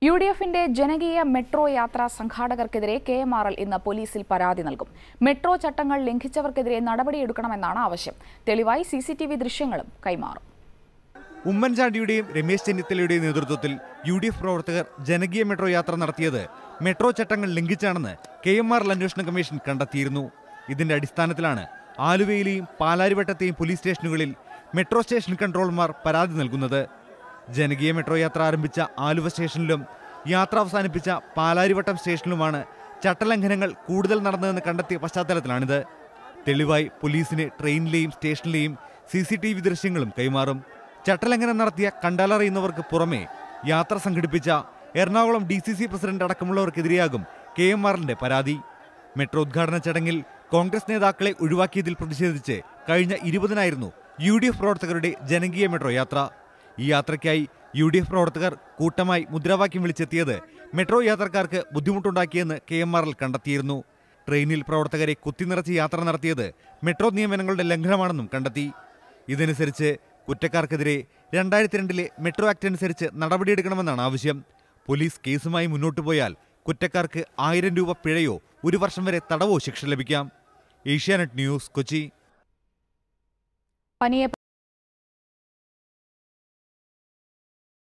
U D എഫിന്റെ ജനകീയ metro യാത്രാ സംഘാടകർക്കെതിരെ കെ എം ആർ എൽ ഇന്ന് പോലീസിൽ പരാതി നൽകും മെട്രോ ചട്ടങ്ങൾ ലംഘിച്ചവർക്കെതിരെ നടപടിയെടുക്കണമെന്നാണ് ആവശ്യം തെളിവായി സി സി ടി വി ദൃശ്യങ്ങളും കൈമാറും ഉമ്മൻചാണ്ടിയുടെയും രമേശ് ചെന്നിത്തലയുടെയും നേതൃത്വത്തിൽ യു ഡി എഫ് പ്രവർത്തകർ ജനകീയ മെട്രോ യാത്ര നടത്തിയത് മെട്രോ ചട്ടങ്ങൾ ലംഘിച്ചാണെന്ന് കെ എം ആർ എൽ അന്വേഷണ കമ്മീഷൻ കണ്ടെത്തിയിരുന്നു ഇതിന്റെ അടിസ്ഥാനത്തിലാണ് ആലുവയിലെയും പാലാരിവട്ടത്തെയും പോലീസ് സ്റ്റേഷനുകളിൽ മെട്രോ സ്റ്റേഷൻ കൺട്രോളർമാർ പരാതി നൽകുന്നത് ജനകീയ മെട്രോ യാത്ര ആരംഭിച്ച ആലുവ സ്റ്റേഷനിലും യാത്ര അവസാനിപ്പിച്ച പാലാരിവട്ടം സ്റ്റേഷനിലുമാണ് ചട്ടലംഘനങ്ങൾ കൂടുതൽ നടന്നതെന്ന് കണ്ടെത്തിയ പശ്ചാത്തലത്തിലാണിത് തെളിവായി പോലീസിന് ട്രെയിനിലെയും സ്റ്റേഷനിലെയും സി സി ടി വി ദൃശ്യങ്ങളും കൈമാറും ചട്ടലംഘനം നടത്തിയ കണ്ടാലറിയുന്നവർക്ക് പുറമെ യാത്ര സംഘടിപ്പിച്ച Ernakulam D C C president അടക്കമുള്ളവർക്കെതിരെയാകും കെ എം ആറിന്റെ പരാതി മെട്രോ ഉദ്ഘാടന ചടങ്ങിൽ കോൺഗ്രസ് നേതാക്കളെ ഒഴിവാക്കിയതിൽ പ്രതിഷേധിച്ച് കഴിഞ്ഞ ഇരുപതിനായിരുന്നു യു ഡി എഫ് പ്രവർത്തകരുടെ ജനകീയ മെട്രോ യാത്ര ഈ യാത്രയ്ക്കായി യു ഡി എഫ് പ്രവർത്തകർ കൂട്ടമായി മുദ്രാവാക്യം വിളിച്ചെത്തിയത് മെട്രോ യാത്രക്കാർക്ക് ബുദ്ധിമുട്ടുണ്ടാക്കിയെന്ന് കെ എം ആർ എൽ കണ്ടെത്തിയിരുന്നു ട്രെയിനിൽ പ്രവർത്തകരെ കുത്തിനിറച്ച് യാത്ര നടത്തിയത് മെട്രോ നിയമനങ്ങളുടെ ലംഘനമാണെന്നും കണ്ടെത്തി ഇതനുസരിച്ച് കുറ്റക്കാർക്കെതിരെ രണ്ടായിരത്തി രണ്ടിലെ മെട്രോ ആക്ട് അനുസരിച്ച് നടപടിയെടുക്കണമെന്നാണ് ആവശ്യം പോലീസ് കേസുമായി മുന്നോട്ടു പോയാൽ കുറ്റക്കാർക്ക് ആയിരം രൂപ പിഴയോ ഒരു വർഷം വരെ തടവോ ശിക്ഷ ലഭിക്കാം ഏഷ്യാനെറ്റ് ന്യൂസ് കൊച്ചി പനിയെ